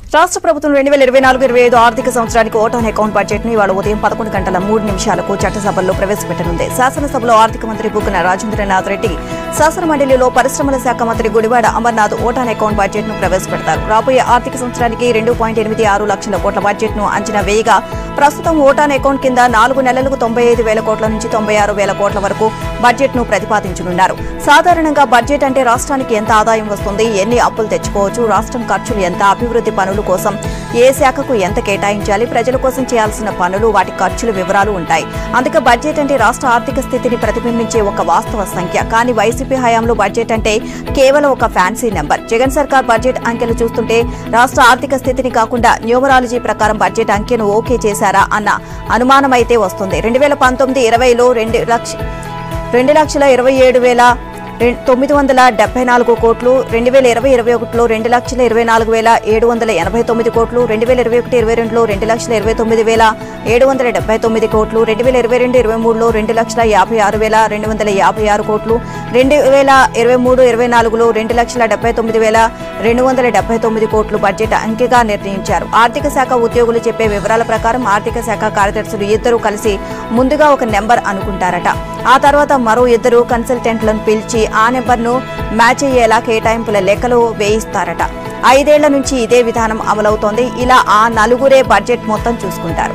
రాష్ట్ర ప్రభుత్వం రెండు వేల ఇరవై నాలుగు ఇరవై ఐదు ఆర్థిక సంవత్సరానికి ఓటాన్ అకౌంట్ బడ్జెట్ ను ఇవాళ ఉదయం పదకొండు గంటల మూడు నిమిషాలకు చట్టసభల్లో ప్రవేశపెట్టనుంది శాసనసభలో ఆర్థిక మంత్రి బుగ్గన రాజేంద్రనాథ్ రెడ్డి శాసన మండలిలో పరిశ్రమల శాఖ మంత్రి Gudivada Amarnath vote on account budget ను ప్రవేశపెడతారు రాబోయే ఆర్థిక సంవత్సరానికి రెండు పాయింట్ ఎనిమిది ఆరు లక్షల కోట్ల బడ్జెట్ ను అంచనా వేయగా ప్రస్తుతం ఓటాన్ అకౌంట్ కింద నాలుగు నెలలకు తొంభై ఐదు వేల కోట్ల నుంచి తొంభై ఆరు వేల కోట్ల వరకు బడ్జెట్ ను ప్రతిపాదించనున్నారు సాధారణంగా బడ్జెట్ అంటే రాష్ట్రానికి ఎంత ఆదాయం వస్తుంది ఎన్ని అప్పులు తెచ్చుకోవచ్చు రాష్ట్రం ఖర్చులు ఎంత అభివృద్ధి పనుల కోసం ఏ శాఖకు ఎంత కేటాయించాలి ప్రజల కోసం చేయాల్సిన పనులు వాటి ఖర్చుల వివరాలు ఉంటాయి అందుకే బడ్జెట్ అంటే రాష్ట్ర ఆర్థిక స్థితిని ప్రతిబింబించే ఒక వాస్తవ సంఖ్య కానీ వైసీపీ హయాంలో బడ్జెట్ అంటే కేవలం ఒక ఫ్యాన్సీ నెంబర్ జగన్ సర్కార్ బడ్జెట్ అంకెలు చూస్తుంటే రాష్ట్ర ఆర్థిక స్థితిని కాకుండా న్యూమరాలజీ ప్రకారం బడ్జెట్ అంకెను ఓకే చేశారా అన్న అనుమానం అయితే వస్తుంది రెండు వేల పంతొమ్మిది ఇరవైలో రెండు లక్ష రెండు లక్షల ఇరవై ఏడు వేల రెం- తొమ్మిది వందల డెబ్బై నాలుగు కోట్లు రెండు వేల ఇరవై ఇరవై ఒకటిలో రెండు లక్షల ఇరవై నాలుగు వేల ఏడు వందల ఎనభై తొమ్మిది కోట్లు రెండు వేల ఇరవై ఒకటి ఇరవై రెండులో రెండు లక్షల ఇరవై తొమ్మిది వేల ఏడు వందల డెబ్బై తొమ్మిది కోట్లు రెండు వేల ఇరవై రెండు ఇరవై మూడులో రెండు లక్షల యాభై ఆరు వేల రెండు వందల యాభై ఆరు కోట్లు రెండు వేల ఇరవై మూడు ఇరవై నాలుగులో రెండు లక్షల డెబ్బై తొమ్మిది వేల రెండు వందల డెబ్బై తొమ్మిది కోట్లు బడ్జెట్ అంకెగా నిర్ణయించారు ఆర్థిక శాఖ ఉద్యోగులు చెప్పే వివరాల ప్రకారం ఆర్థిక శాఖ కార్యదర్శులు ఇద్దరూ కలిసి ముందుగా ఒక నెంబర్ అనుకుంటారట ఆ తర్వాత మరో ఇద్దరు కన్సల్టెంట్లను పిలిచి ఆ నెంబర్ను మ్యాచ్ అయ్యేలా కేటాయింపుల లెక్కలు వేయిస్తారట ఐదేళ్ల నుంచి ఇదే విధానం అమలవుతోంది ఇలా ఆ నలుగురే బడ్జెట్ మొత్తం చూసుకుంటారు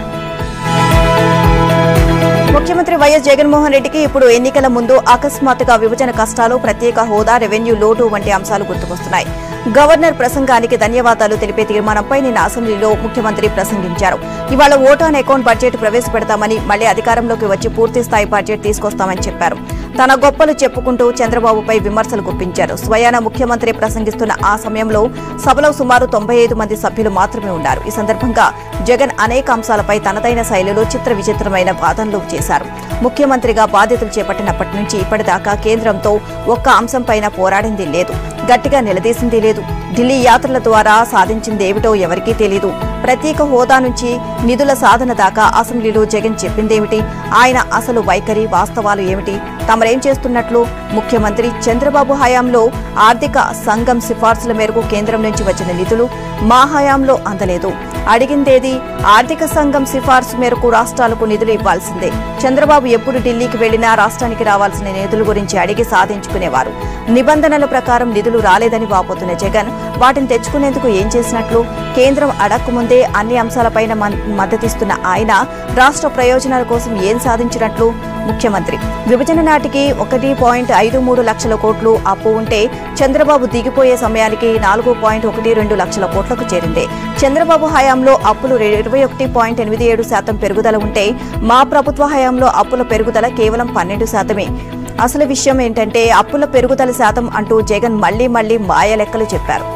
ముఖ్యమంత్రి వైఎస్ జగన్మోహన్ రెడ్డికి ఇప్పుడు ఎన్నికల ముందు అకస్మాత్తుగా విభజన కష్టాలు ప్రత్యేక హోదా రెవెన్యూ లోటు వంటి అంశాలు గుర్తుకొస్తున్నాయి గవర్నర్ ప్రసంగానికి ధన్యవాదాలు తెలిపే తీర్మానంపై నిన్న అసెంబ్లీలో ముఖ్యమంత్రి ప్రసంగించారు ఇవాళ ఓటాన్ అకౌంట్ బడ్జెట్ ప్రవేశపెడతామని మళ్లీ అధికారంలోకి వచ్చి పూర్తి స్థాయి బడ్జెట్ తీసుకొస్తామని చెప్పారు తన గొప్పలు చెప్పుకుంటూ చంద్రబాబుపై విమర్శలు గుప్పించారు స్వయాన ముఖ్యమంత్రి ప్రసంగిస్తున్న ఆ సమయంలో సభలో సుమారు తొంభై ఐదు మంది సభ్యులు మాత్రమే ఉన్నారు ఈ సందర్భంగా జగన్ అనేక అంశాలపై తనదైన శైలిలో చిత్ర విచిత్రమైన వాదనలు చేశారు ముఖ్యమంత్రిగా బాధ్యతలు చేపట్టినప్పటి నుంచి ఇప్పటిదాకా కేంద్రంతో ఒక్క అంశంపైన పోరాడింది లేదు గట్టిగా నిలదీసింది లేదు ఢిల్లీ యాత్రల ద్వారా సాధించిందేమిటో ఎవరికీ తెలీదు ప్రత్యేక హోదా నుంచి నిధుల సాధన దాకా అసెంబ్లీలో జగన్ చెప్పిందేమిటి ఆయన అసలు వైఖరి వాస్తవాలు ఏమిటి తమరేం చేస్తున్నట్లు ముఖ్యమంత్రి చంద్రబాబు హయాంలో ఆర్థిక సంఘం సిఫార్సుల మేరకు కేంద్రం నుంచి వచ్చిన నిధులు మా హయాంలో అందలేదు అడిగిందేది ఆర్థిక సంఘం సిఫార్సు మేరకు రాష్ట్రాలకు నిధులు ఇవ్వాల్సిందే చంద్రబాబు ఎప్పుడు ఢిల్లీకి వెళ్లినా రాష్ట్రానికి రావాల్సిన నిధుల గురించి అడిగి సాధించుకునేవారు నిబంధనల ప్రకారం నిధులు రాలేదని వాపోతున్న జగన్ వాటిని తెచ్చుకునేందుకు ఏం చేసినట్లు కేంద్రం అడక్కముందే అన్ని అంశాలపైన మన్- మద్దతిస్తున్న ఆయన రాష్ట్ర ప్రయోజనాల కోసం ఏం సాధించినట్లు ముఖ్యమంత్రి విభజన నాటికి ఒకటి పాయింట్ ఐదు మూడు లక్షల కోట్లు అప్పు ఉంటే చంద్రబాబు దిగిపోయే సమయానికి నాలుగు పాయింట్ ఒకటి రెండు లక్షల కోట్లకు చేరింది చంద్రబాబు హయాంలో అప్పులు ఇరవై ఒకటి పాయింట్ ఎనిమిది ఏడు శాతం పెరుగుదల ఉంటే మా ప్రభుత్వ హయాంలో అప్పుల పెరుగుదల కేవలం పన్నెండు శాతమే అసలు విషయం ఏంటంటే అప్పుల పెరుగుదల శాతం అంటూ జగన్ మళ్లీ మళ్లీ మాయ లెక్కలు చెప్పారు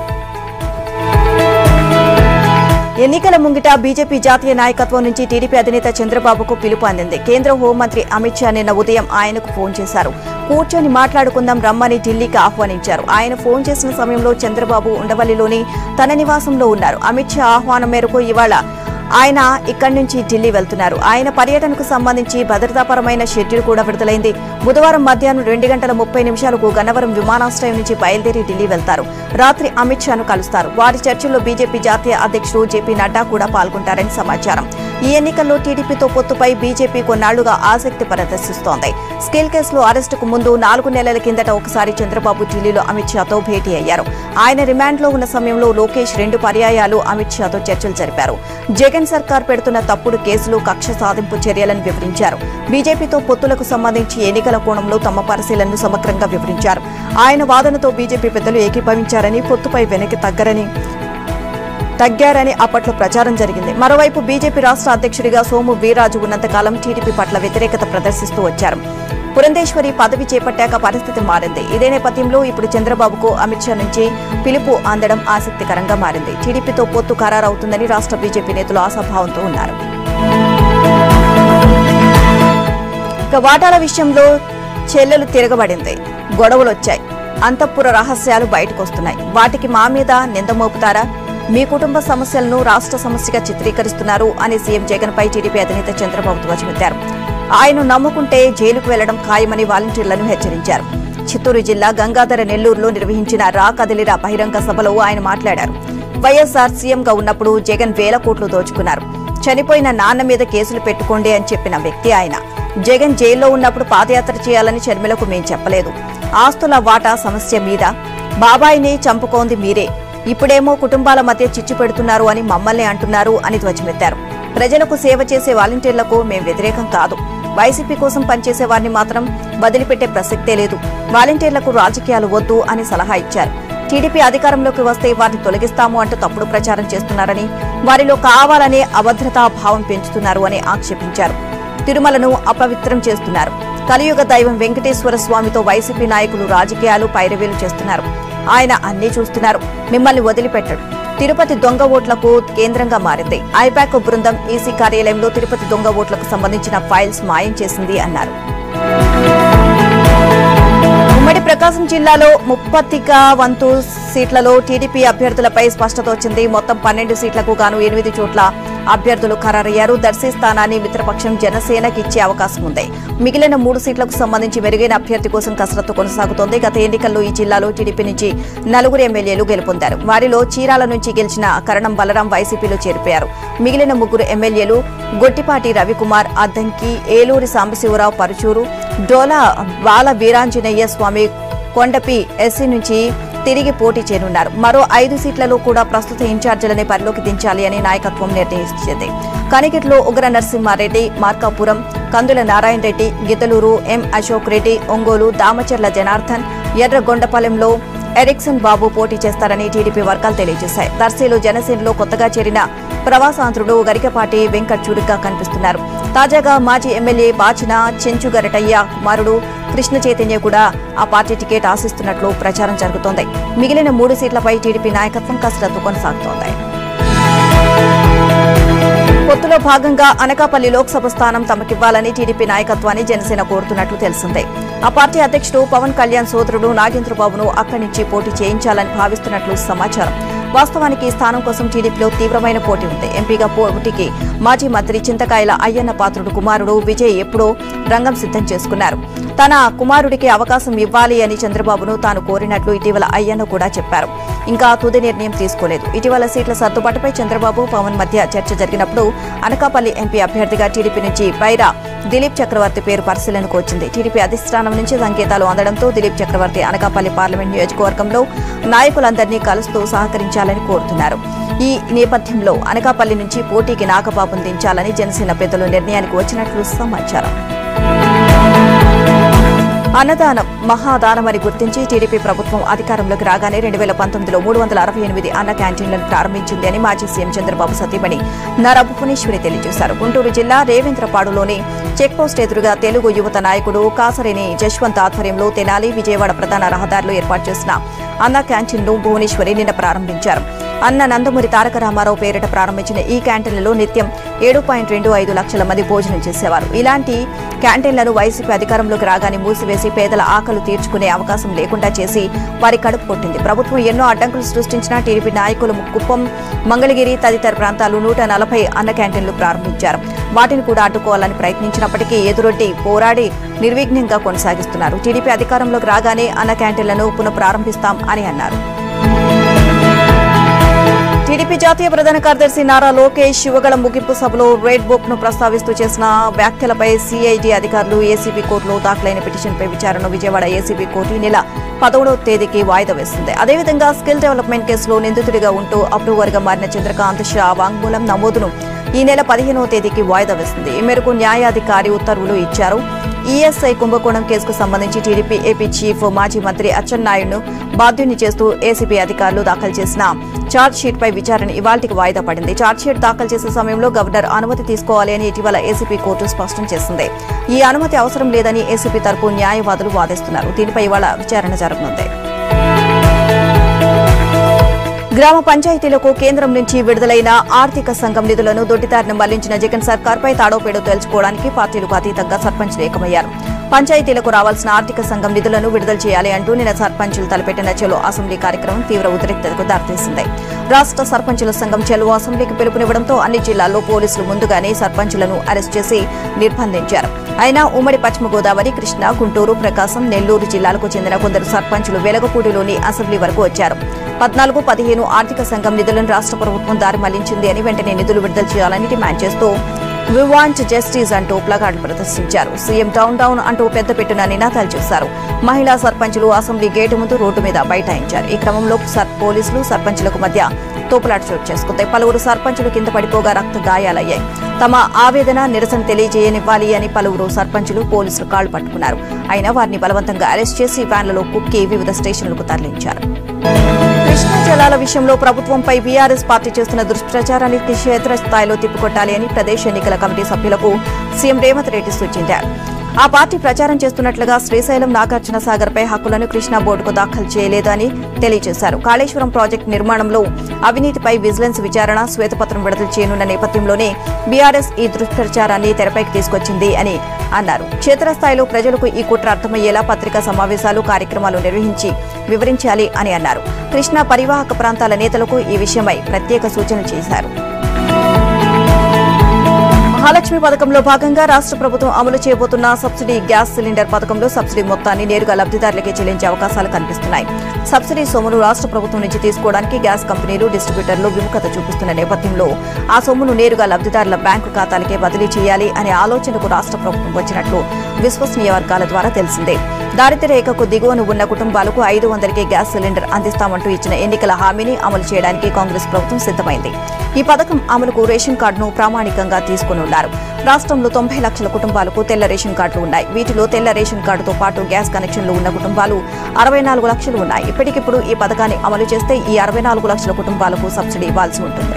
ఎన్నికల ముంగిట బీజేపీ జాతీయ నాయకత్వం నుంచి టీడీపీ అధినేత చంద్రబాబుకు పిలుపు అందింది కేంద్ర హోంమంత్రి అమిత్ షా నిన్న ఉదయం ఆయనకు ఫోన్ చేశారు కూర్చొని మాట్లాడుకుందాం రమ్మని ఢిల్లీకి ఆహ్వానించారు ఆయన ఫోన్ చేసిన సమయంలో చంద్రబాబు ఉండవల్లిలోని తన నివాసంలో ఉన్నారు అమిత్ షా ఆహ్వానం మేరకు ఇవాళ ఆయన ఇక్కడి నుంచి ఢిల్లీ వెళ్తున్నారు ఆయన పర్యటనకు సంబంధించి భద్రతాపరమైన షెడ్యూల్ కూడా విడుదలైంది బుధవారం మధ్యాహ్నం రెండు గంటల ముప్పై నిమిషాలకు గన్నవరం విమానాశ్రయం నుంచి బయలుదేరి ఢిల్లీ వెళ్తారు రాత్రి అమిత్ షాను కలుస్తారు వారి చర్చల్లో బీజేపీ జాతీయ అధ్యక్షుడు జేపీ నడ్డా కూడా పాల్గొంటారని సమాచారం ఈ ఎన్నికల్లో టీడీపీతో పొత్తుపై బీజేపీ కొన్నాళ్లుగా ఆసక్తి ప్రదర్శిస్తోంది స్కిల్ కేసులో అరెస్టుకు ముందు నాలుగు నెలల కిందట ఒకసారి చంద్రబాబు ఢిల్లీలో అమిత్ షాతో భేటీ అయ్యారు ఆయన రిమాండ్లో ఉన్న సమయంలో లోకేష్ రెండు పర్యాయాలు అమిత్ షాతో చర్చలు జరిపారు జగన్ సర్కార్ పెడుతున్న తప్పుడు కేసులు కక్ష సాధింపు చర్యలను వివరించారు బీజేపీతో పొత్తులకు సంబంధించి ఎన్నికల కోణంలో తమ పరిశీలనను సమగ్రంగా వివరించారు ఆయన వాదనతో బీజేపీ పెద్దలు ఏకీభవించారని పొత్తుపై వెనక్కి తగ్గరని తగ్గారని అప్పట్లో ప్రచారం జరిగింది మరోవైపు బీజేపీ రాష్ట్ర అధ్యక్షుడిగా సోము వీర్రాజు ఉన్నంతకాలం టీడీపీ పట్ల వ్యతిరేకత ప్రదర్శిస్తూ వచ్చారు పురంధేశ్వరి పదవి చేపట్టాక పరిస్థితి మారింది ఇదే నేపథ్యంలో ఇప్పుడు చంద్రబాబుకు అమిత్ షా నుంచి పిలుపు అందడం ఆసక్తికరంగా మారింది టీడీపీతో పొత్తు ఖరారవుతుందని రాష్ట్ర బీజేపీ నేతలు ఆశాభావంతో ఉన్నారు ఇక వాటాల విషయంలో చెల్లెలు తిరగబడింది గొడవలు వచ్చాయి అంతఃపుర రహస్యాలు బయటకొస్తున్నాయి వాటికి మా మీద నింద మోపుతారా మీ కుటుంబ సమస్యలను రాష్ట్ర సమస్యగా చిత్రీకరిస్తున్నారు అని సీఎం జగన్ పై టీడీపీ అధినేత చంద్రబాబు ధ్వజమెత్తారు ఆయన నమ్ముకుంటే జైలుకు వెళ్లడం ఖాయమని వాలంటీర్లను హెచ్చరించారు చిత్తూరు జిల్లా గంగాధర నెల్లూరులో నిర్వహించిన రా కదిలిరా బహిరంగ సభలో ఆయన మాట్లాడారు వైఎస్ఆర్ సీఎంగా ఉన్నప్పుడు జగన్ వేల కోట్లు దోచుకున్నారు చనిపోయిన నాన్న మీద కేసులు పెట్టుకోండి అని చెప్పిన వ్యక్తి ఆయన జగన్ జైల్లో ఉన్నప్పుడు పాదయాత్ర చేయాలని షర్మిలకు మేం చెప్పలేదు ఆస్తుల వాటా సమస్య మీద బాబాయిని చంపుకోంది మీరే ఇప్పుడేమో కుటుంబాల మధ్య చిచ్చు పెడుతున్నారు అని మమ్మల్ని అంటున్నారు అని ధ్వజమెత్తారు ప్రజలకు సేవ చేసే వాలంటీర్లకు మేం వ్యతిరేకం కాదు వైసీపీ కోసం పనిచేసే వారిని మాత్రం వదిలిపెట్టే ప్రసక్తే లేదు వాలంటీర్లకు రాజకీయాలు వద్దు అని సలహా ఇచ్చారు టీడీపీ అధికారంలోకి వస్తే వారిని తొలగిస్తాము అంటూ తప్పుడు ప్రచారం చేస్తున్నారని వారిలో కావాలనే అభద్రతా భావం పెంచుతున్నారు అని ఆక్షేపించారు తిరుమలను అపవిత్రం చేస్తున్నారు కలియుగ దైవం వెంకటేశ్వర స్వామితో వైసీపీ నాయకులు రాజకీయాలు పైరవీలు చేస్తున్నారు ఆయన అన్నీ చూస్తున్నారు మిమ్మల్ని వదిలిపెట్టడు తిరుపతి దొంగ ఓట్లకు కేంద్రంగా మారింది ఐపాక్ బృందం ఈసీ కార్యాలయంలో తిరుపతి దొంగ ఓట్లకు సంబంధించిన ఫైల్స్ మాయం చేసింది అన్నారు ఉమ్మడి ప్రకాశం జిల్లాలో ముప్పతిక వంతు సీట్లలో టీడీపీ అభ్యర్థులపై స్పష్టత వచ్చింది మొత్తం పన్నెండు సీట్లకు గాను ఎనిమిది చోట్ల అభ్యర్థులు ఖరారయ్యారు దర్శి స్థానాన్ని మిత్రపక్షం జనసేనకి ఇచ్చే అవకాశం ఉంది మిగిలిన మూడు సీట్లకు సంబంధించి మెరుగైన అభ్యర్థి కోసం కసరత్తు కొనసాగుతోంది గత ఎన్నికల్లో ఈ జిల్లాలో టీడీపీ నుంచి నలుగురు ఎమ్మెల్యేలు గెలుపొందారు వారిలో చీరాల నుంచి గెలిచిన కరణం బలరాం వైసీపీలో చేరిపోయారు మిగిలిన ముగ్గురు ఎమ్మెల్యేలు గొట్టిపాటి రవికుమార్ అద్దంకి ఏలూరి సాంబశివరావు పరుచూరు డోలా బాల వీరాంజనేయ స్వామి కొండపి ఎస్సీ నుంచి తిరిగి పోటీ చేయనున్నారు మరో ఐదు సీట్లలో కూడా ప్రస్తుత ఇన్ఛార్జీలని పరిలోకి దించాలి అని నాయకత్వం నిర్ణయించింది కనిగిట్లో ఉగ్ర నరసింహారెడ్డి మార్కాపురం కందుల నారాయణ రెడ్డి గిద్దలూరు ఎం అశోక్ రెడ్డి ఒంగోలు దామచర్ల జనార్దన్ ఎర్రగొండపాలెంలో ఎరిక్సన్ బాబు పోటీ చేస్తారని టీడీపీ వర్గాలు తెలియజేశాయి దర్శిలో జనసేనలో కొత్తగా చేరిన ప్రవాసాంధ్రుడు గరికపాటి వెంకట్ చురుగ్గా కనిపిస్తున్నారు తాజాగా మాజీ ఎమ్మెల్యే బాచిన చెంచుగరటయ్య కుమారుడు కృష్ణ చైతన్య కూడా ఆ పార్టీ టికెట్ ఆశిస్తున్నట్లు ప్రచారం జరుగుతోంది మిగిలిన మూడు సీట్లపై టీడీపీ నాయకత్వం కసరత్తు కొనసాగుతోంది పొత్తులో భాగంగా అనకాపల్లి లోక్సభ స్థానం తమకివ్వాలని టీడీపీ నాయకత్వాన్ని జనసేన కోరుతున్నట్లు తెలిసిందే ఆ పార్టీ అధ్యక్షుడు పవన్ కళ్యాణ్ సోదరుడు నాగేంద్రబాబును అక్కడి నుంచి పోటీ చేయించాలని భావిస్తున్నట్లు సమాచారం వాస్తవానికి ఈ స్థానం కోసం టీడీపీలో తీవ్రమైన పోటీ ఉంది ఎంపీగా పోటీకి మాజీ మంత్రి చింతకాయల అయ్యన్న పాత్రుడు కుమారుడు విజయ్ ఎప్పుడో రంగం సిద్ధం చేసుకున్నారు తన కుమారుడికి అవకాశం ఇవ్వాలి అని చంద్రబాబును తాను కోరినట్లు ఇటీవల అయ్యన్న కూడా చెప్పారు ఇంకా తుది నిర్ణయం తీసుకోలేదు ఇటీవల సీట్ల సర్దుబాటుపై చంద్రబాబు పవన్ మధ్య చర్చ జరిగినప్పుడు అనకాపల్లి ఎంపీ అభ్యర్థిగా టీడీపీ నుంచి పైరా దిలీప్ చక్రవర్తి పేరు పరిశీలనకు వచ్చింది టీడీపీ అధిష్టానం నుంచి సంకేతాలు అందడంతో దిలీప్ చక్రవర్తి అనకాపల్లి పార్లమెంట్ నియోజకవర్గంలో నాయకులందరినీ కలుస్తూ సహకరించాలని కోరుతున్నారు ఈ నేపథ్యంలో అనకాపల్లి నుంచి పోటీకి నాగబాబును దించాలని జనసేన పెద్దలు నిర్ణయానికి వచ్చినట్లు సమాచారం అన్నదానం మహాదానమని గుర్తించి టీడీపీ ప్రభుత్వం అధికారంలోకి రాగానే రెండు వేల పంతొమ్మిదిలో మూడు వందల అరవై ఎనిమిది అన్న క్యాంటీన్లను ప్రారంభించింది అని మాజీ సీఎం చంద్రబాబు సతీమణి నారా భువనేశ్వరి తెలియజేశారు గుంటూరు జిల్లా రేవేంద్రపాడులోని చెక్పోస్ట్ ఎదురుగా తెలుగు యువత నాయకుడు కాసరేని జశ్వంత్ ఆధ్వర్యంలో తెనాలి విజయవాడ ప్రధాన రహదారిలో ఏర్పాటు చేసిన అన్న క్యాంటీన్ను భువనేశ్వరి నిన్న ప్రారంభించారు అన్న నందమూరి తారక రామారావు పేరిట ప్రారంభించిన ఈ క్యాంటీన్లలో నిత్యం ఏడు పాయింట్ రెండు ఐదు లక్షల మంది భోజనం చేసేవారు ఇలాంటి క్యాంటీన్లను వైసీపీ అధికారంలోకి రాగానే మూసివేసి పేదల ఆకలు తీర్చుకునే అవకాశం లేకుండా చేసి వారి కడుపు కొట్టింది ప్రభుత్వం ఎన్నో అడ్డంకులు సృష్టించిన టీడీపీ నాయకులు కుప్పం మంగళగిరి తదితర ప్రాంతాలు నూట నలభై అన్న క్యాంటీన్లు ప్రారంభించారు వాటిని కూడా అడ్డుకోవాలని ప్రయత్నించినప్పటికీ ఎదురొడ్డి పోరాడి నిర్విఘ్నంగా కొనసాగిస్తున్నారు టీడీపీ అధికారంలోకి రాగానే అన్న క్యాంటీన్లను పునఃప్రారంభిస్తాం అని అన్నారు టీడీపీ జాతీయ ప్రధాన కార్యదర్శి నారా లోకేష్ యువగళ ముగింపు సభలో రెడ్ బుక్ ను ప్రస్తావిస్తూ చేసిన వ్యాఖ్యలపై సిఐడి అధికారులు ఏసీబీ కోర్టులో దాఖలైన పిటిషన్పై విచారణను విజయవాడ ఏసీబీ కోర్టు ఈ నెల పదమూడవ తేదీకి వాయిదా వేసింది అదేవిధంగా స్కిల్ డెవలప్మెంట్ కేసులో నిందితుడిగా ఉంటూ అప్రూవర్గా మారిన చంద్రకాంత్ షా వాంగ్మూలం నమోదును ఈ నెల పదిహేనవ తేదీకి వాయిదా వేసింది ఈ మేరకు న్యాయాధికారి ఉత్తర్వులు ఇచ్చారు ఈఎస్ఐ కుంభకోణం కేసుకు సంబంధించి టీడీపీ ఏపీ చీఫ్ మాజీ మంత్రి అచ్చెన్నాయుడును బాధ్యుని చేస్తూ ఏసీబీ అధికారులు దాఖలు చేసిన ఛార్జ్ షీట్ పై విచారణ ఇవాళకి వాయిదా పడింది ఛార్జ్ షీట్ దాఖలు చేసే సమయంలో గవర్నర్ అనుమతి తీసుకోవాలి అని ఇటీవల ఏసీపీ కోర్టు స్పష్టం చేసింది ఈ అనుమతి అవసరం లేదని ఏసీపీ తరపు న్యాయవాదులు వాదిస్తున్నారు దీనిపై ఇవాళ విచారణ జరగనుంది గ్రామ పంచాయతీలకు కేంద్రం నుంచి విడుదలైన ఆర్థిక సంఘం నిధులను దొడ్డిదారిన మళ్లించిన జగన్ సర్కార్పై తాడోపేడో తెలుసుకోవడానికి పార్టీలకు అతీతంగా సర్పంచ్లు ఏకమయ్యారు పంచాయతీలకు రావాల్సిన ఆర్థిక సంఘం నిధులను విడుదల చేయాలి అంటూ నిన్న సర్పంచులు తలపెట్టిన చెలో అసెంబ్లీ కార్యక్రమం తీవ్ర ఉద్రిక్తతకు దారితీసింది రాష్ట్ర సర్పంచుల సంఘం చెలో అసెంబ్లీకి పిలుపునివ్వడంతో అన్ని జిల్లాల్లో పోలీసులు ముందుగానే సర్పంచులను అరెస్ట్ చేసి నిర్బంధించారు అయినా ఉమ్మడి పశ్చిమ గోదావరి కృష్ణా గుంటూరు ప్రకాశం నెల్లూరు జిల్లాలకు చెందిన కొందరు సర్పంచులు వెలగపూడిలోని అసెంబ్లీ వరకు వచ్చారు పద్నాలుగు పదిహేను ఆర్థిక సంఘం నిధులను రాష్ట్ర ప్రభుత్వం దారి మళ్లించింది అని వెంటనే నిధులు విడుదల చేయాలని డిమాండ్ చేస్తూ వి వాంట్ జస్టిస్ అంటూ ప్లగార్డులు ప్రదర్శించారు సీఎం డౌన్ డౌన్ అంటూ పెద్ద పెట్టున నినాదాలు చేశారు మహిళా సర్పంచులు అసెంబ్లీ గేటు ముందు రోడ్డు మీద బైఠాయించారు ఈ క్రమంలో సర్ పోలీసులు సర్పంచులకు మధ్య తోపులాట చోటు చేసుకుంది పలువురు సర్పంచులు కింద పడిపోగా రక్త గాయాలయ్యాయి తమ ఆవేదన నిరసన తెలియజేయనివ్వాలి అని పలువురు సర్పంచులు పోలీసులు కాళ్లు పట్టుకున్నారు అయినా వారిని బలవంతంగా అరెస్ట్ చేసి వ్యాన్లలో కుక్కి వివిధ స్టేషన్లకు తరలించారు కృష్ణా జలాల విషయంలో ప్రభుత్వంపై బీఆర్ఎస్ పార్టీ చేస్తున్న దుష్ప్రచారాన్ని క్షేత్రస్థాయిలో తిప్పికొట్టాలి అని ప్రదేశ్ ఎన్నికల కమిటీ సభ్యులకు సీఎం రేవంత్ రెడ్డి సూచించారు ఆ పార్టీ ప్రచారం చేస్తున్నట్లుగా శ్రీశైలం నాగార్జున సాగర్ పై హక్కులను కృష్ణా బోర్డుకు దాఖలు చేయలేదని తెలియజేశారు కాళేశ్వరం ప్రాజెక్టు నిర్మాణంలో అవినీతిపై విజిలెన్స్ విచారణ శ్వేతపత్రం విడుదల చేయనున్న నేపథ్యంలోనే బీఆర్ఎస్ ఈ దుష్ప్రచారాన్ని తెరపైకి తీసుకొచ్చింది అని అన్నారు క్షేత్రస్థాయిలో ప్రజలకు ఈ కుట్ర అర్థమయ్యేలా పత్రికా సమావేశాలు కార్యక్రమాలు నిర్వహించి వివరించాలి అని అన్నారు కృష్ణా పరివాహక ప్రాంతాల నేతలకు ఈ విషయమై ప్రత్యేక సూచనలు చేశారు మహాలక్ష్మి పథకంలో భాగంగా రాష్ట్ర ప్రభుత్వం అమలు చేయబోతున్న సబ్సిడీ గ్యాస్ సిలిండర్ పథకంలో సబ్సిడీ మొత్తాన్ని నేరుగా లబ్దిదారులకే చెల్లించే అవకాశాలు కనిపిస్తున్నాయి సబ్సిడీ సొమ్మును రాష్ట్ర ప్రభుత్వం నుంచి తీసుకోవడానికి గ్యాస్ కంపెనీలు డిస్ట్రిబ్యూటర్లు విముఖత చూపిస్తున్న నేపథ్యంలో ఆ సొమ్మును నేరుగా లబ్దిదారుల బ్యాంకు ఖాతాలకే బదిలీ చేయాలి అనే ఆలోచనకు రాష్ట్ర ప్రభుత్వం వచ్చినట్లు విశ్వసనీయ వర్గాల ద్వారా తెలిసిందే దారిద్ర్య రేఖకు దిగువన ఉన్న కుటుంబాలకు ఐదు వందలకే గ్యాస్ సిలిండర్ అందిస్తామంటూ ఇచ్చిన ఎన్నికల హామీని అమలు చేయడానికి కాంగ్రెస్ ప్రభుత్వం సిద్దమైంది ఈ పథకం అమలుకు రేషన్ కార్డును ప్రామాణికంగా తీసుకునున్నారు రాష్ట్రంలో తొంభై లక్షల కుటుంబాలకు తెల్ల రేషన్ కార్డులు ఉన్నాయి వీటిలో తెల్ల రేషన్ కార్డుతో పాటు గ్యాస్ కనెక్షన్లు ఉన్న కుటుంబాలు అరవై నాలుగు లక్షలు ఉన్నాయి ఇప్పటికిప్పుడు ఈ పథకాన్ని అమలు చేస్తే ఈ అరవై నాలుగు లక్షల కుటుంబాలకు సబ్సిడీ ఇవ్వాల్సి ఉంటుంది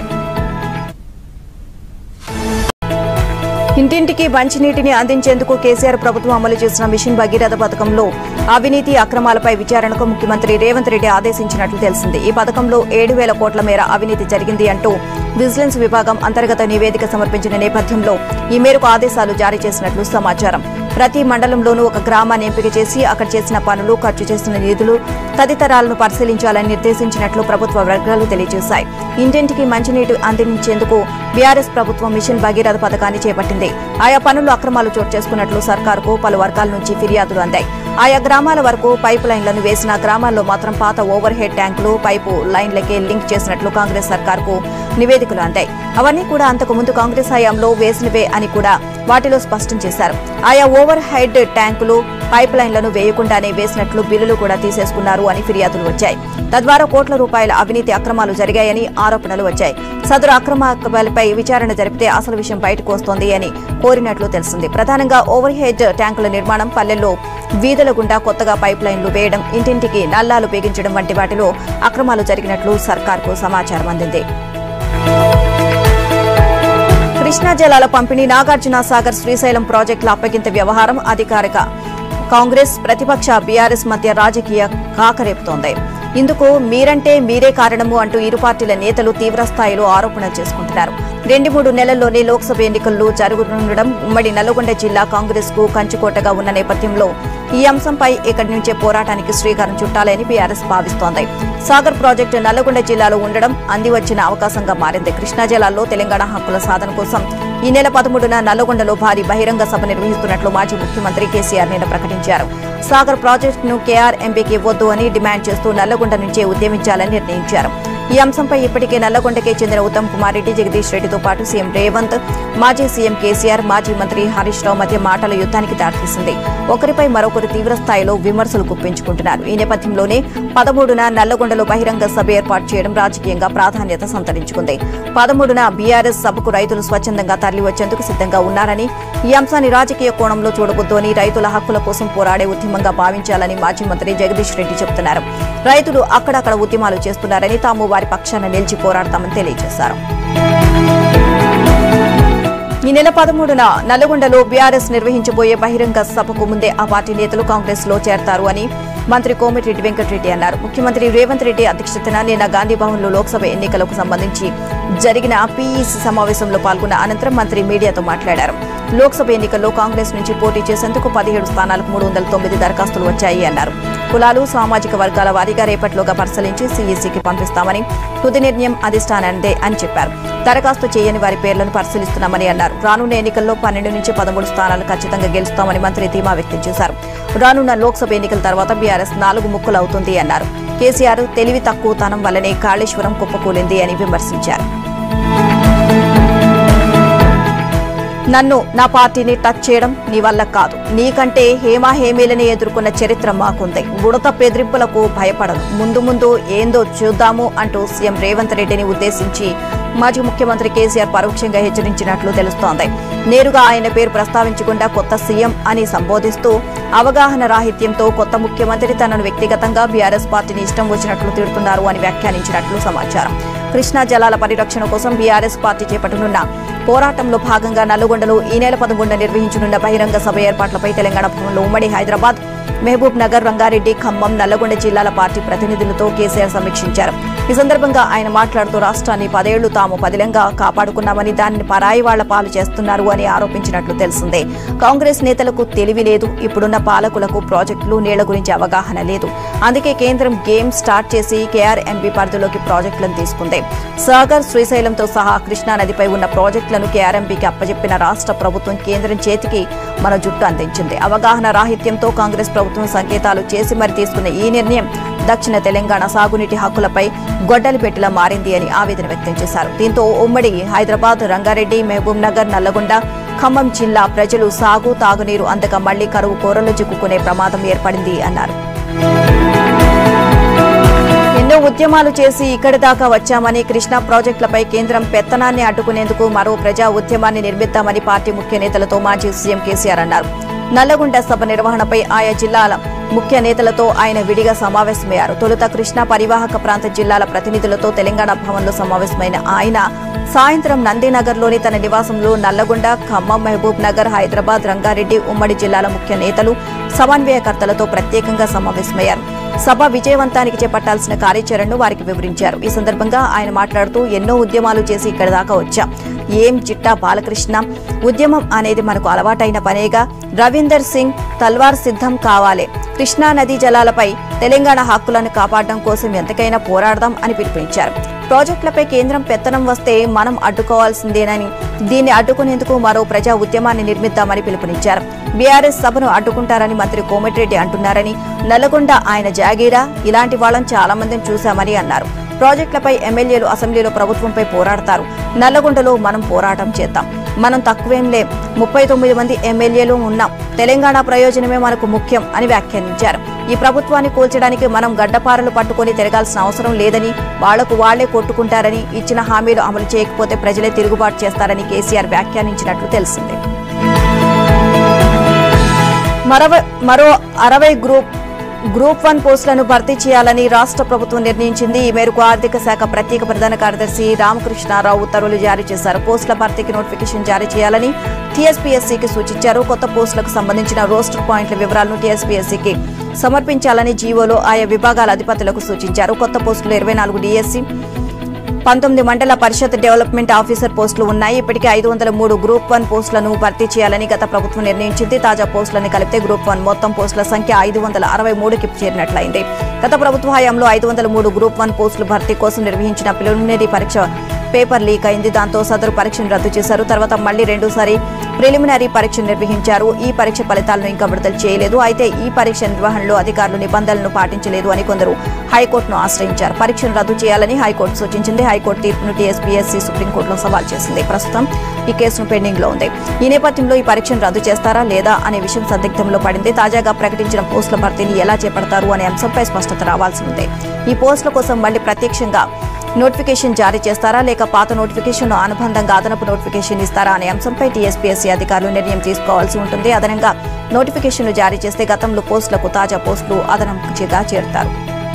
ఇంటింటికి మంచినీటిని అందించేందుకు కేసీఆర్ ప్రభుత్వం అమలు చేసిన మిషన్ భగీరథ పథకంలో అవినీతి అక్రమాలపై విచారణకు ముఖ్యమంత్రి రేవంత్ రెడ్డి ఆదేశించినట్లు తెలిసింది ఈ పథకంలో ఏడు వేల కోట్ల మేర అవినీతి జరిగింది అంటూ విజిలెన్స్ విభాగం అంతర్గత నివేదిక సమర్పించిన నేపథ్యంలో ఈ మేరకు ఆదేశాలు జారీ చేసినట్లు సమాచారం ప్రతి మండలంలోనూ ఒక గ్రామాన్ని ఎంపిక చేసి అక్కడ చేసిన పనులు ఖర్చు చేసిన నిధులు తదితరాలను పరిశీలించాలని నిర్దేశించినట్లు ప్రభుత్వ వర్గాలు తెలియజేశాయి ఇంటింటికి మంచినీటి అందించేందుకు బీఆర్ఎస్ ప్రభుత్వం మిషన్ భగీరథ పథకాన్ని చేపట్టింది ఆయా పనులు అక్రమాలు చోటు చేసుకున్నట్లు సర్కారుకు పలు వర్గాల నుంచి ఫిర్యాదులు అందాయి ఆయా గ్రామాల వరకు పైపు లైన్లను వేసిన గ్రామాల్లో మాత్రం పాత ఓవర్ హెడ్ ట్యాంకులు పైపు లైన్లకే లింక్ చేసినట్లు కాంగ్రెస్ సర్కార్కు నివేదికలు అందాయి అవన్నీ కూడా అంతకు ముందు కాంగ్రెస్ హయాంలో వేసినవే అని కూడా వాటిలో స్పష్టం చేశారు ఆయా ఓవర్ హెడ్ ట్యాంకులు పైప్ లైన్లను వేయకుండానే వేసినట్లు బిల్లులు కూడా తీసేసుకున్నారు అని ఫిర్యాదులు వచ్చాయి తద్వారా కోట్ల రూపాయల అవినీతి అక్రమాలు జరిగాయని ఆరోపణలు వచ్చాయి సదరు అక్రమాలపై విచారణ జరిపితే అసలు విషయం బయటకు వస్తోంది అని కోరినట్లు తెలిసింది ప్రధానంగా ఓవర్ హెడ్ ట్యాంకుల నిర్మాణం పల్లెల్లో వీధుల గుండా కొత్తగా పైప్ లైన్లు వేయడం ఇంటింటికి నల్లాలు బిగించడం వంటి వాటిలో అక్రమాలు జరిగినట్లు సర్కార్కు సమాచారం అందింది కృష్ణా జలాల పంపిణీ నాగార్జున సాగర్ శ్రీశైలం ప్రాజెక్టుల అప్పగింత వ్యవహారం అధికారిక కాంగ్రెస్ ప్రతిపక్ష బీఆర్ఎస్ మధ్య రాజకీయ కాకరేపుతోంది ఇందుకు మీరంటే మీరే కారణము అంటూ ఇరు పార్టీల నేతలు తీవ్ర స్థాయిలో ఆరోపణలు చేసుకుంటున్నారు రెండు మూడు నెలల్లోనే లోక్సభ ఎన్నికలు జరుగుతుండడం ఉమ్మడి నల్లగొండ జిల్లా కాంగ్రెస్ కు కంచుకోటగా ఉన్న నేపథ్యంలో ఈ అంశంపై ఇక్కడి నుంచే పోరాటానికి శ్రీకారం చుట్టాలని బీఆర్ఎస్ భావిస్తోంది సాగర్ ప్రాజెక్టు నల్లగొండ జిల్లాలో ఉండడం అంది వచ్చిన అవకాశంగా మారింది కృష్ణా జిల్లాలో తెలంగాణ హక్కుల సాధన కోసం ఈ నెల పదమూడున నల్లగొండలో భారీ బహిరంగ సభ నిర్వహిస్తున్నట్లు మాజీ ముఖ్యమంత్రి కేసీఆర్ నిన్న ప్రకటించారు సాగర్ ప్రాజెక్టును కేఆర్ ఎంపీకి ఇవ్వొద్దు అని డిమాండ్ చేస్తూ నల్లగొండ నుంచే ఉద్యమించాలని నిర్ణయించారు ఈ అంశంపై ఇప్పటికే నల్లగొండకే చెందిన ఉత్తమ్ కుమార్ రెడ్డి జగదీష్ రెడ్డితో పాటు సీఎం రేవంత్ మాజీ సీఎం కేసీఆర్ మాజీ మంత్రి హరీష్ రావు మధ్య మాటల యుద్ధానికి దారితీసింది ఒకరిపై మరొకరు తీవ్ర స్థాయిలో విమర్శలు గుప్పించుకుంటున్నారు ఈ నేపథ్యంలోనే పదమూడున నల్లగొండలో బహిరంగ సభ ఏర్పాటు చేయడం రాజకీయంగా ప్రాధాన్యత సంతరించుకుంది పదమూడున బీఆర్ఎస్ సభకు రైతులు స్వచ్ఛందంగా తరలివచ్చేందుకు సిద్ధంగా ఉన్నారని ఈ అంశాన్ని రాజకీయ కోణంలో చూడవద్దు అని రైతుల హక్కుల కోసం పోరాడే ఉద్యమంగా భావించాలని మాజీ మంత్రి జగదీష్ రెడ్డి చెబుతున్నారు రైతులు అక్కడక్కడ ఉద్యమాలు చేస్తున్నారని తాము వారి పక్షాన నిలిచి పోరాడతామని తెలియజేశారు ఈ నెల పదమూడున నల్లగొండలో బీఆర్ఎస్ నిర్వహించబోయే బహిరంగ సభకు ముందే ఆ పార్టీ నేతలు కాంగ్రెస్ లో చేరతారు అని మంత్రి కోమటిరెడ్డి వెంకటరెడ్డి అన్నారు ముఖ్యమంత్రి రేవంత్ రెడ్డి అధ్యక్షతన నిన్న గాంధీ భవన్లో లోక్సభ ఎన్నికలకు సంబంధించి జరిగిన పీఈసీ సమావేశంలో పాల్గొన్న అనంతరం మంత్రి మీడియాతో మాట్లాడారు లోక్సభ ఎన్నికల్లో కాంగ్రెస్ నుంచి పోటీ చేసేందుకు పదిహేడు స్థానాలకు మూడు వందల తొమ్మిది దరఖాస్తులు వచ్చాయి అన్నారు కులాలు సామాజిక వర్గాల వారీగా రేపట్లోగా పరిశీలించి సీఈసీకి పంపిస్తామని తుది నిర్ణయం అధిష్టానందే అని చెప్పారు దరఖాస్తు చేయని వారి పేర్లను పరిశీలిస్తున్నామని అన్నారు రానున్న ఎన్నికల్లో పన్నెండు నుంచి పదమూడు స్థానాలు ఖచ్చితంగా గెలుస్తామని మంత్రి ధీమా వ్యక్తం చేశారు రానున్న లోక్సభ ఎన్నికల తర్వాత బీఆర్ఎస్ నాలుగు ముక్కలు అవుతుంది అన్నారు కేసీఆర్ తెలివి తక్కువతనం వల్లనే కాళేశ్వరం కుప్పకూలింది అని విమర్శించారు నన్ను నా పార్టీని టచ్ చేయడం నీ వల్ల కాదు నీకంటే హేమా హేమీలని ఎదుర్కొన్న చరిత్ర మాకుంది ఉడత బెదిరింపులకు భయపడను ముందు ముందు ఏందో చూద్దాము అంటూ సీఎం రేవంత్ రెడ్డిని ఉద్దేశించి మాజీ ముఖ్యమంత్రి కేసీఆర్ పరోక్షంగా హెచ్చరించినట్లు తెలుస్తోంది నేరుగా ఆయన పేరు ప్రస్తావించకుండా కొత్త సీఎం అని సంబోధిస్తూ అవగాహన రాహిత్యంతో కొత్త ముఖ్యమంత్రి తనను వ్యక్తిగతంగా బీఆర్ఎస్ పార్టీని ఇష్టం వచ్చినట్లు తిడుతున్నారు అని వ్యాఖ్యానించినట్లు సమాచారం కృష్ణా జలాల పరిరక్షణ కోసం బీఆర్ఎస్ పార్టీ చేపట్టనున్న పోరాటంలో భాగంగా నల్గొండలో ఈ నెల పదమూడున నిర్వహించనున్న బహిరంగ సభ ఏర్పాట్లపై తెలంగాణ భవన్లో ఉమ్మడి హైదరాబాద్ మహబూబ్ నగర్ రంగారెడ్డి ఖమ్మం నల్లగొండ జిల్లాల పార్టీ ప్రతినిధులతో కేసీఆర్ సమీక్షించారు ఈ సందర్భంగా ఆయన మాట్లాడుతూ రాష్ట్రాన్ని పదేళ్లు తాము పదిలంగా కాపాడుకున్నామని దానిని పరాయి వాళ్ల పాలు చేస్తున్నారు అని ఆరోపించినట్లు తెలిసిందే కాంగ్రెస్ నేతలకు తెలివి లేదు ఇప్పుడున్న పాలకులకు ప్రాజెక్టులు నీళ్ల గురించి అవగాహన లేదు అందుకే కేంద్రం గేమ్ స్టార్ట్ చేసి కేఆర్ ఎంపీ పరిధిలోకి ప్రాజెక్టులను తీసుకుంది సాగర్ శ్రీశైలంతో సహా కృష్ణా నదిపై ఉన్న ప్రాజెక్టులను కేఆర్ఎంపీకి అప్పజెప్పిన రాష్ట్ర ప్రభుత్వం కేంద్రం చేతికి మన జుట్టు అందించింది అవగాహన రాహిత్యంతో కాంగ్రెస్ ప్రభుత్వం సంకేతాలు చేసి మరి తీసుకున్న ఈ నిర్ణయం దక్షిణ తెలంగాణ సాగునీటి హక్కులపై గొడ్డలి పెట్టిలా మారింది అని ఆవేదన వ్యక్తం చేశారు దీంతో ఉమ్మడి హైదరాబాద్ రంగారెడ్డి మహబూబ్ నగర్ నల్లగొండ ఖమ్మం జిల్లా ప్రజలు సాగు తాగునీరు అందక మళ్లీ కరువు కోరలు చిక్కుకునే ప్రమాదం ఏర్పడింది అన్నారు ఎన్నో ఉద్యమాలు చేసి ఇక్కడి దాకా వచ్చామని కృష్ణా ప్రాజెక్టులపై కేంద్రం పెత్తనాన్ని అడ్డుకునేందుకు మరో ప్రజా ఉద్యమాన్ని నిర్మిద్దామని పార్టీ ముఖ్య నేతలతో మాజీ సీఎం కేసీఆర్ అన్నారు నల్లగొండ సభ నిర్వహణపై ఆయా జిల్లాల ముఖ్య నేతలతో ఆయన విడిగా సమావేశమయ్యారు తొలుత కృష్ణా పరివాహక ప్రాంత జిల్లాల ప్రతినిధులతో తెలంగాణ భవన్లో సమావేశమైన ఆయన సాయంత్రం నందినగర్లోని తన నివాసంలో నల్లగొండ ఖమ్మం మహబూబ్ నగర్ హైదరాబాద్ రంగారెడ్డి ఉమ్మడి జిల్లాల ముఖ్య నేతలు సమన్వయకర్తలతో ప్రత్యేకంగా సమావేశమయ్యారు సభ విజయవంతానికి చేపట్టాల్సిన కార్యాచరణను వారికి వివరించారు ఈ సందర్భంగా ఆయన మాట్లాడుతూ ఎన్నో ఉద్యమాలు చేసి ఇక్కడి దాకా వచ్చాం ఏం చిట్టా బాలకృష్ణ ఉద్యమం అనేది మనకు అలవాటైన పనేగా రవీందర్ సింగ్ తల్వార్ సిద్ధం కావాలే కృష్ణా నదీ జలాలపై తెలంగాణ హక్కులను కాపాడడం కోసం ఎంతకైనా పోరాడదాం అని పిలుపునిచ్చారు ప్రాజెక్టులపై కేంద్రం పెత్తనం వస్తే మనం అడ్డుకోవాల్సిందేనని దీన్ని అడ్డుకునేందుకు మరో ప్రజా ఉద్యమాన్ని నిర్మిద్దామని పిలుపునిచ్చారు బీఆర్ఎస్ సభను అడ్డుకుంటారని మంత్రి కోమటిరెడ్డి అంటున్నారని నల్లగొండ ఆయన జాగీరా ఇలాంటి వాళ్ళని చాలా మందిని చూశామని అన్నారు ప్రాజెక్టులపై ఎమ్మెల్యేలు అసెంబ్లీలో ప్రభుత్వంపై పోరాడతారు నల్లగొండలో మనం పోరాటం చేద్దాం మనం తక్కువేం లేం ముప్పై తొమ్మిది మంది ఎమ్మెల్యేలు ఉన్నాం తెలంగాణ ప్రయోజనమే మనకు ముఖ్యం అని వ్యాఖ్యానించారు ఈ ప్రభుత్వాన్ని కూల్చడానికి మనం గడ్డపారలు పట్టుకొని తిరగాల్సిన అవసరం లేదని వాళ్లకు వాళ్లే కొట్టుకుంటారని ఇచ్చిన హామీలు అమలు చేయకపోతే ప్రజలే తిరుగుబాటు చేస్తారని కేసీఆర్ వ్యాఖ్యానించినట్లు తెలిసింది మరవ మరో అరవై గ్రూప్ గ్రూప్ వన్ పోస్టులను భర్తీ చేయాలని రాష్ట్ర ప్రభుత్వం నిర్ణయించింది ఈ మేరకు ఆర్థిక శాఖ ప్రత్యేక ప్రధాన కార్యదర్శి రామకృష్ణారావు ఉత్తర్వులు జారీ చేశారు పోస్టుల భర్తీకి నోటిఫికేషన్ జారీ చేయాలని టీఎస్పీఎస్సీకి సూచించారు కొత్త పోస్టులకు సంబంధించిన రోస్టర్ పాయింట్ల వివరాలను టీఎస్పీఎస్సీకి సమర్పించాలని జీవోలో ఆయా విభాగాల అధిపతులకు సూచించారు కొత్త పోస్టులు ఇరవై నాలుగు డిఎస్సీ పంతొమ్మిది మండల పరిషత్ డెవలప్మెంట్ ఆఫీసర్ పోస్టులు ఉన్నాయి ఇప్పటికే ఐదు వందల మూడు గ్రూప్ వన్ పోస్టులను భర్తీ చేయాలని గత ప్రభుత్వం నిర్ణయించింది తాజా పోస్టులను కలిపితే గ్రూప్ వన్ మొత్తం పోస్టుల సంఖ్య ఐదు వందల అరవై మూడుకి చేరినట్లయింది గత ప్రభుత్వ హయాంలో ఐదు వందల మూడు గ్రూప్ వన్ పోస్టులు భర్తీ కోసం నిర్వహించిన ప్రిలిమినరీ పరీక్ష పేపర్ లీక్ అయింది దాంతో సదరు పరీక్షను రద్దు చేశారు తర్వాత మళ్లీ రెండోసారి ప్రిలిమినరీ పరీక్ష నిర్వహించారు ఈ పరీక్ష ఫలితాలను ఇంకా విడుదల చేయలేదు అయితే ఈ పరీక్ష నిర్వహణలో అధికారులు నిబంధనలను పాటించలేదు అని కొందరు హైకోర్టును ఆశ్రయించారు పరీక్షను రద్దు చేయాలని హైకోర్టు సూచించింది హైకోర్టు తీర్పును టీఎస్పీఎస్సీ సుప్రీంకోర్టులో సవాల్ చేసింది ప్రస్తుతం ఈ కేసును పెండింగ్ లో ఉంది ఈ నేపథ్యంలో ఈ పరీక్షను రద్దు చేస్తారా లేదా అనే విషయం సందిగ్ధంలో పడింది తాజాగా ప్రకటించిన పోస్టుల భర్తీని ఎలా చేపడతారు అనే అంశంపై స్పష్టత రావాల్సి ఉంది ఈ పోస్టుల కోసం మళ్లీ ప్రత్యక్షంగా నోటిఫికేషన్ జారీ చేస్తారా లేక పాత నోటిఫికేషన్ అనుబంధంగా అదనపు నోటిఫికేషన్ ఇస్తారా అనే అంశంపై టీఎస్పీఎస్సీ అధికారులు నిర్ణయం తీసుకోవాల్సి ఉంటుంది అదనంగా నోటిఫికేషన్లు జారీ చేస్తే గతంలో పోస్టులకు తాజా పోస్టులు అదనంగా చేరుతారు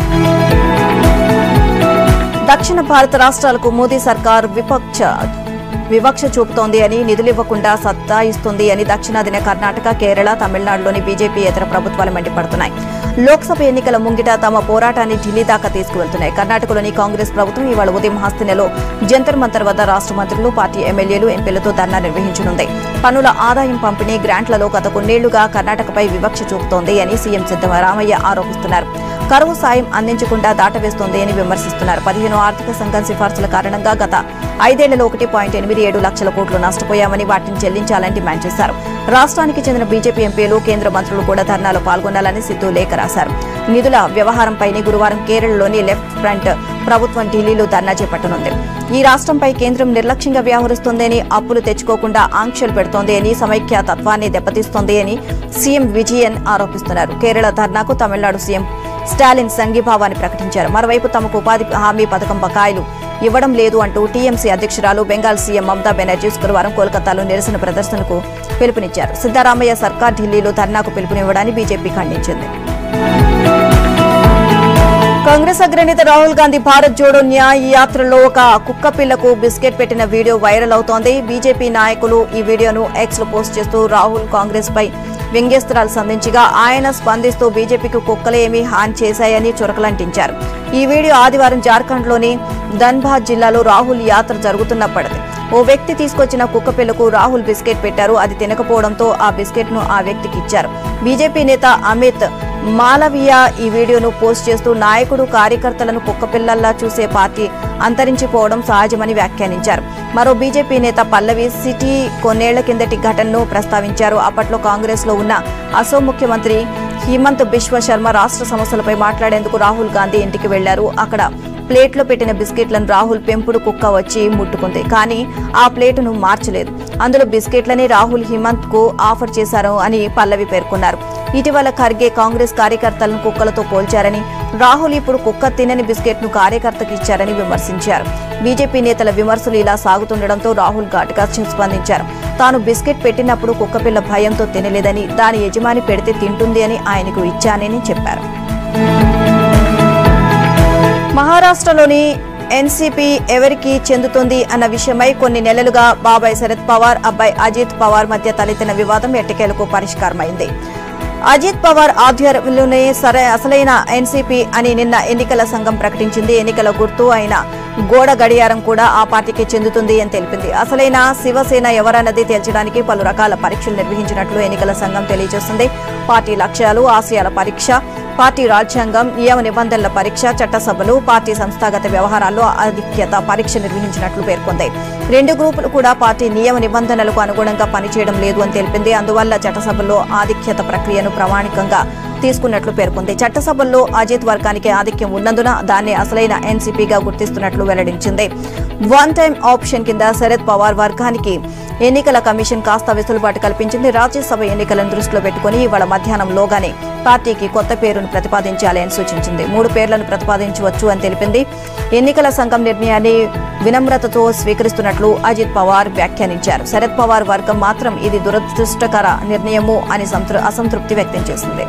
దక్షిణ భారత రాష్ట్రాలకు మోదీ సర్కార్ విపక్ష వివక్ష చూపుతోంది అని నిధులివ్వకుండా సత్తాయిస్తుంది అని దక్షిణాదిన కర్ణాటక కేరళ తమిళనాడులోని బీజేపీ ఇతర ప్రభుత్వాలు మండిపడుతున్నాయి లోక్సభ ఎన్నికల ముంగిట తమ పోరాటాన్ని ఢిల్లీ దాకా తీసుకువెళ్తున్నాయి కర్ణాటకలోని కాంగ్రెస్ ప్రభుత్వం ఇవాళ ఉదయం హస్తినలో జంతర్ మంతర్ వద్ద రాష్ట్ర మంత్రులు పార్టీ ఎమ్మెల్యేలు ఎంపీలతో ధర్నా నిర్వహించనుంది పన్నుల ఆదాయం పంపిణీ గ్రాంట్లలో గత కొన్నేళ్లుగా కర్ణాటకపై వివక్ష చూపుతోంది అని సీఎం సిద్దరామయ్య ఆరోపిస్తున్నారు కరువు సాయం అందించకుండా దాటవేస్తోంది అని విమర్శిస్తున్నారు పదిహేను ఆర్థిక సంఘం సిఫార్సుల కారణంగా గత ఐదేళ్లలో ఒకటి పాయింట్ ఎనిమిది ఏడు లక్షల కోట్లు నష్టపోయామని వాటిని చెల్లించాలని డిమాండ్ చేశారు రాష్ట్రానికి చెందిన బీజేపీ ఎంపీలు కేంద్ర మంత్రులు కూడా ధర్నాలో పాల్గొనాలని సిద్ధు లేఖ రాశారు నిధుల వ్యవహారంపై గురువారం కేరళలోని లెఫ్ట్ ఫ్రంట్ ప్రభుత్వం ఢిల్లీలో ధర్నా చేపట్టనుంది ఈ రాష్ట్రంపై కేంద్రం నిర్లక్ష్యంగా వ్యవహరిస్తోందని అప్పులు తెచ్చుకోకుండా ఆంక్షలు పెడుతోంది అని సమైక్య తత్వాన్ని దెబ్బతీస్తోంది అని సీఎం విజయన్ ఆరోపిస్తున్నారు కేరళ ధర్నాకు తమిళనాడు సీఎం స్టాలిన్ సంఘీభావాన్ని ప్రకటించారు మరోవైపు తమకు ఉపాధి హామీ పథకం బకాయిలు ఇవ్వడం లేదు అంటూ టీఎంసీ అధ్యక్షురాలు బెంగాల్ సీఎం మమతా బెనర్జీ శుక్రవారం కోల్కతాలో నిరసన ప్రదర్శనకు పిలుపునిచ్చారు సిద్దరామయ్య సర్కార్ ఢిల్లీలో ధర్నాకు పిలుపునివ్వడాన్ని బీజేపీ ఖండించింది కాంగ్రెస్ అగ్రనేత రాహుల్ గాంధీ భారత్ జోడో న్యాయ్ యాత్రలో ఒక కుక్క పిల్లకు బిస్కెట్ పెట్టిన వీడియో వైరల్ అవుతోంది బీజేపీ నాయకులు ఈ వీడియోను ఎక్స్ లో పోస్ట్ చేస్తూ రాహుల్ కాంగ్రెస్ పై వ్యంగ్యస్త్రాలు సంధించగా ఆయన స్పందిస్తూ బీజేపీకి కుక్కలు ఏమీ హాని చేశాయని చురకలంటించారు ఈ వీడియో ఆదివారం జార్ఖండ్లోని ధన్బాద్ జిల్లాలో రాహుల్ యాత్ర జరుగుతున్నప్పటిది ఓ వ్యక్తి తీసుకొచ్చిన కుక్క పిల్లకు రాహుల్ బిస్కెట్ పెట్టారు అది తినకపోవడంతో ఆ బిస్కెట్ ను ఆ వ్యక్తికి ఇచ్చారు బీజేపీ నేత అమిత్ మాలవియా ఈ వీడియోను పోస్ట్ చేస్తూ నాయకుడు కార్యకర్తలను కుక్కపిల్లల్లా చూసే పార్టీ అంతరించిపోవడం సహజమని వ్యాఖ్యానించారు మరో బీజేపీ నేత పల్లవి సిటీ కొన్నేళ్ల కిందటి ఘటనను ప్రస్తావించారు అప్పట్లో కాంగ్రెస్ లో ఉన్న అసోం ముఖ్యమంత్రి హిమంత్ బిశ్వ శర్మ రాష్ట్ర సమస్యలపై మాట్లాడేందుకు రాహుల్ గాంధీ ఇంటికి వెళ్లారు అక్కడ ప్లేట్లో పెట్టిన బిస్కెట్లను రాహుల్ పెంపుడు కుక్క వచ్చి ముట్టుకుంది కానీ ఆ ప్లేటును మార్చలేదు అందులో బిస్కెట్లని రాహుల్ హిమంత్ కు ఆఫర్ చేశారు అని పల్లవి పేర్కొన్నారు ఇటీవల ఖర్గే కాంగ్రెస్ కార్యకర్తలను కుక్కలతో పోల్చారని రాహుల్ ఇప్పుడు కుక్క తినని బిస్కెట్ ను కార్యకర్తకు ఇచ్చారని విమర్శించారు బీజేపీ నేతల విమర్శలు ఇలా సాగుతుండటంతో రాహుల్ ఘాటుగా స్పందించారు తాను బిస్కెట్ పెట్టినప్పుడు కుక్కపిల్ల భయంతో తినలేదని దాని యజమాని పెడితే తింటుంది అని ఆయనకు ఇచ్చానని చెప్పారు మహారాష్ట్రలోని ఎన్సీపీ ఎవరికి చెందుతుంది అన్న విషయమై కొన్ని నెలలుగా బాబాయ్ శరద్ పవార్ అబ్బాయి అజిత్ పవార్ మధ్య తలెత్తిన వివాదం ఎట్టకేలకు పరిష్కారమైంది అజిత్ పవార్ ఆధ్వర్యంలోనే సరే అసలైన ఎన్సీపీ అని నిన్న ఎన్నికల సంఘం ప్రకటించింది ఎన్నికల గుర్తు అయిన గోడ గడియారం కూడా ఆ పార్టీకి చెందుతుంది అని తెలిపింది అసలైన శివసేన ఎవరన్నది తేల్చడానికి పలు రకాల పరీక్షలు నిర్వహించినట్లు ఎన్నికల సంఘం తెలియజేస్తుంది పార్టీ లక్ష్యాలు ఆశయాల పరీక్ష పార్టీ రాజ్యాంగం నియమ నిబంధనల పరీక్ష చట్టసభలు పార్టీ సంస్థాగత వ్యవహారాల్లో ఆధిక్యత పరీక్ష నిర్వహించినట్లు పేర్కొంది రెండు గ్రూపులు కూడా పార్టీ నియమ నిబంధనలకు అనుగుణంగా పనిచేయడం లేదు అని తెలిపింది అందువల్ల చట్టసభల్లో ఆధిక్యత ప్రక్రియను ప్రామాణికంగా తీసుకున్నట్లు పేర్కొంది చట్టసభల్లో అజిత్ వర్గానికి ఆధిక్యం ఉన్నందున దాన్ని అసలైన ఎన్సీపీగా గుర్తిస్తున్నట్లు వెల్లడించింది వన్ టైం ఆప్షన్ కింద శరద్ పవార్ వర్గానికి ఎన్నికల కమిషన్ కాస్త వెసులుబాటు కల్పించింది రాజ్యసభ ఎన్నికలను దృష్టిలో పెట్టుకుని ఇవాళ మధ్యాహ్నంలోగానే పార్టీకి కొత్త పేరును ప్రతిపాదించాలి అని సూచించింది మూడు పేర్లను ప్రతిపాదించవచ్చు అని తెలిపింది ఎన్నికల సంఘం నిర్ణయాన్ని వినమ్రతతో స్వీకరిస్తున్నట్లు అజిత్ పవార్ వ్యాఖ్యానించారు శరద్ పవార్ వర్గం మాత్రం ఇది దురదృష్టకర నిర్ణయము అని సంతృ- అసంతృప్తి వ్యక్తం చేసింది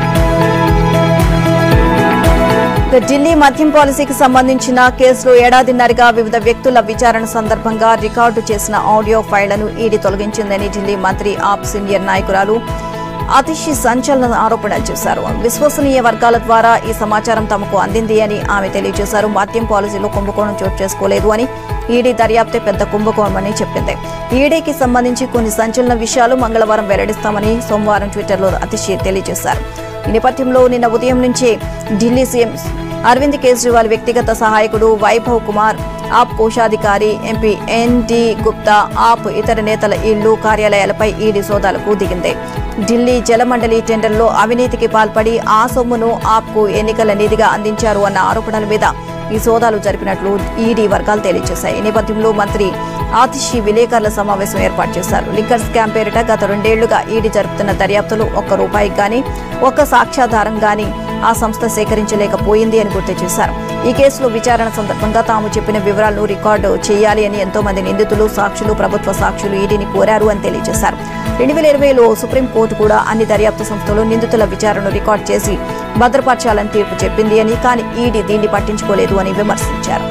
ఇక ఢిల్లీ మద్యం పాలసీకి సంబంధించిన కేసులో ఏడాదిన్నరగా వివిధ వ్యక్తుల విచారణ సందర్భంగా రికార్డు చేసిన ఆడియో ఫైళ్లను ఈడీ తొలగించిందని ఢిల్లీ మంత్రి ఆప్ సీనియర్ నాయకురాలు అతిషి సంచలన ఆరోపణలు చేశారు విశ్వసనీయ వర్గాల ద్వారా ఈ సమాచారం తమకు అందింది అని ఆమె తెలియజేశారు మద్యం పాలసీలో కుంభకోణం చోటు చేసుకోలేదు అని ఈడీ దర్యాప్తే పెద్ద కుంభకోణమని చెప్పింది ఈడీకి సంబంధించి కొన్ని సంచలన విషయాలు మంగళవారం వెల్లడిస్తామని సోమవారం ట్విట్టర్లో అతిషి తెలియజేశారు ఈ నేపథ్యంలో నిన్న ఉదయం నుంచే ఢిల్లీ సీఎం అరవింద్ కేజ్రీవాల్ వ్యక్తిగత సహాయకుడు వైభవ్ కుమార్ ఆప్ కోశాధికారి ఎంపీ ఎన్డి గుప్తా ఆప్ ఇతర నేతల ఇళ్లు కార్యాలయాలపై ఈడీ సోదాలకు దిగింది ఢిల్లీ జలమండలి టెండర్లో అవినీతికి పాల్పడి ఆ సొమ్మును ఆప్కు ఎన్నికల నిధిగా అందించారు అన్న ఆరోపణల మీద ఈ సోదాలు జరిపినట్లు ఈడీ వర్గాలు తెలియజేశాయి ఈ నేపథ్యంలో మంత్రి ఆతిషి విలేకరుల సమావేశం ఏర్పాటు చేశారు లిక్కర్ స్కామ్ పేరిట గత రెండేళ్లుగా ఈడీ జరుపుతున్న దర్యాప్తులు ఒక్క రూపాయికి గాని ఒక్క సాక్ష్యాధారం గాని ఆ సంస్థ సేకరించలేకపోయింది అని గుర్తు చేశారు ఈ కేసులో విచారణ సందర్భంగా తాము చెప్పిన వివరాలను రికార్డు చేయాలి అని ఎంతో మంది నిందితులు సాక్షులు ప్రభుత్వ సాక్షులు ఈడీని కోరారు అని తెలియజేశారు రెండు వేల ఇరవైలో సుప్రీంకోర్టు కూడా అన్ని దర్యాప్తు సంస్థలు నిందితుల విచారణను రికార్డు చేసి భద్రపరచాలని తీర్పు చెప్పింది అని కానీ ఈడీ దీన్ని పట్టించుకోలేదు అని విమర్శించారు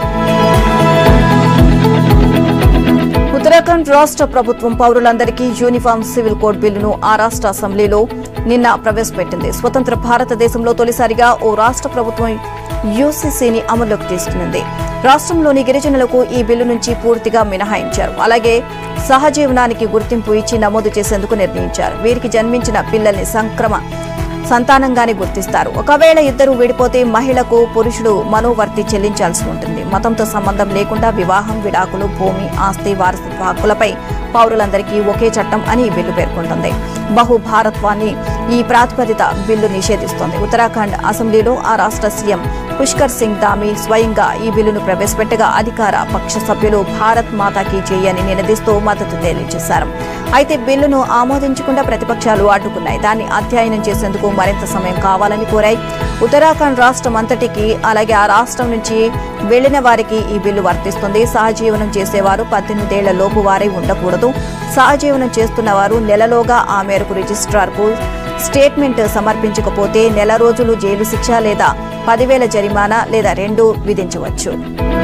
ఉత్తరాఖండ్ రాష్ట్ర ప్రభుత్వం పౌరులందరికీ యూనిఫామ్ సివిల్ కోడ్ బిల్లును ఆ రాష్ట్ర అసెంబ్లీలో నిన్న ప్రవేశపెట్టింది స్వతంత్ర భారతదేశంలో తొలిసారిగా ఓ రాష్ట్ర ప్రభుత్వం యూసీసీని అమల్లోకి తీసుకునింది రాష్ట్రంలోని గిరిజనులకు ఈ బిల్లు నుంచి పూర్తిగా మినహాయించారు అలాగే సహజీవనానికి గుర్తింపు ఇచ్చి నమోదు చేసేందుకు నిర్ణయించారు వీరికి జన్మించిన పిల్లల్ని సంక్రమ సంతానంగానే గుర్తిస్తారు ఒకవేళ ఇద్దరు విడిపోతే మహిళకు పురుషుడు మనోవర్తి చెల్లించాల్సి ఉంటుంది మతంతో సంబంధం లేకుండా వివాహం విడాకులు భూమి ఆస్తి వారసత్వ హక్కులపై పౌరులందరికీ ఒకే చట్టం అని ఈ బిల్లు పేర్కొంటుంది బహుభారత్వాన్ని ఈ ప్రాతిపదిక బిల్లు నిషేధిస్తోంది ఉత్తరాఖండ్ అసెంబ్లీలో ఆ రాష్ట్ర సీఎం పుష్కర్ సింగ్ దామి స్వయంగా ఈ బిల్లును ప్రవేశపెట్టగా అధికార పక్ష సభ్యులు భారత్ మాతాకి చేయని నినదిస్తూ మద్దతు తెలియజేశారు అయితే బిల్లును ఆమోదించకుండా ప్రతిపక్షాలు అడ్డుకున్నాయి దాన్ని అధ్యయనం చేసేందుకు మరింత సమయం కావాలని కోరాయి ఉత్తరాఖండ్ రాష్ట్రం అంతటికి అలాగే ఆ రాష్ట్రం నుంచి వెళ్లిన వారికి ఈ బిల్లు వర్తిస్తుంది సహజీవనం చేసేవారు పద్దెనిమిదేళ్ల లోపు వారై ఉండకూడదు సహజీవనం చేస్తున్న వారు నెలలోగా ఆ మేరకు రిజిస్ట్రార్కు స్టేట్మెంట్ సమర్పించకపోతే నెల రోజులు జైలు శిక్ష లేదా పదివేల జరిమానా లేదా రెండు విధించవచ్చు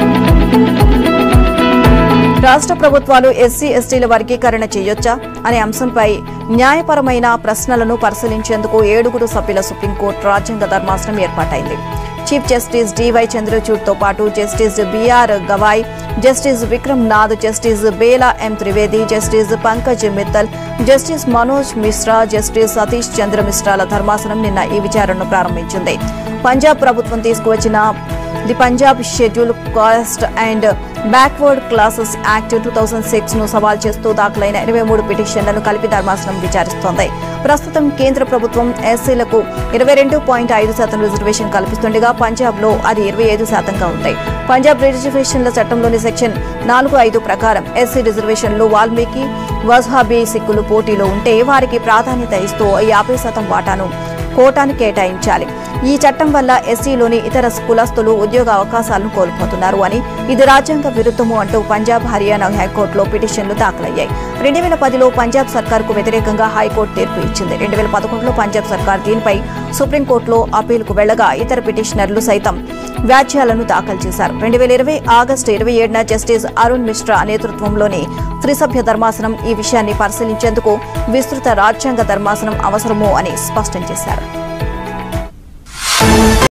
రాష్ట్ర ప్రభుత్వాలు ఎస్సీ ఎస్టీల వర్గీకరణ చేయొచ్చా అనే అంశంపై న్యాయపరమైన ప్రశ్నలను పరిశీలించేందుకు ఏడుగురు సభ్యుల సుప్రీంకోర్టు రాజ్యాంగ ధర్మాసనం ఏర్పాటైంది చీఫ్ జస్టిస్ డివై చంద్రచూడ్తో పాటు justice BR Gavai justice Vikram Nath justice Bela M Trivedi justice Pankaj Mithal justice Manoj Mishra justice Satish Chandra మిశ్రాల ధర్మాసనం నిన్న ఈ విచారణను ప్రారంభించింది పంజాబ్ ప్రభుత్వం తీసుకువచ్చిన the Punjab schedule caste and backward classes act two thousand six ను సవాల్ చేస్తూ దాఖలైన ఇరవై మూడు పిటిషన్లను కలిపి ధర్మాసనం విచారిస్తోంది ప్రస్తుతం కేంద్ర ప్రభుత్వం ఎస్సీలకు ఇరవై రెండు పాయింట్ ఐదు శాతం రిజర్వేషన్ కల్పిస్తుండగా పంజాబ్ లో అది ఇరవై ఐదు శాతంగా ఉంది పంజాబ్ రిజర్వేషన్ల చట్టంలోని సెక్షన్ నాలుగు ఐదు ప్రకారం ఎస్సీ రిజర్వేషన్లు వాల్మీకి వజ్హాబీ సిక్కులు పోటీలో ఉంటే వారికి ప్రాధాన్యత ఇస్తూ యాభై శాతం వాటాను కోటాను కేటాయించాలి ఈ చట్టం వల్ల ఎస్సీలోని ఇతర కులస్తులు ఉద్యోగ అవకాశాలను కోల్పోతున్నారు అని ఇది రాజ్యాంగ విరుద్ధము అంటూ పంజాబ్ హర్యానా హైకోర్టులో పిటిషన్లు దాఖలయ్యాయి రెండు వేల పదిలో పంజాబ్ సర్కార్కు వ్యతిరేకంగా హైకోర్టు తీర్పు ఇచ్చింది రెండు వేల పదకొండులో పంజాబ్ సర్కార్ దీనిపై సుప్రీంకోర్టులో అప్పీలుకు వెళ్లగా ఇతర పిటిషనర్లు సైతం వ్యాజ్యాలను దాఖలు చేశారు రెండు వేల ఇరవై ఆగస్టు ఇరవై ఏడున జస్టిస్ అరుణ్ మిశ్రా నేతృత్వంలోని త్రిసభ్య ధర్మాసనం ఈ విషయాన్ని పరిశీలించేందుకు విస్తృత రాజ్యాంగ ధర్మాసనం అవసరమో అని స్పష్టం చేశారు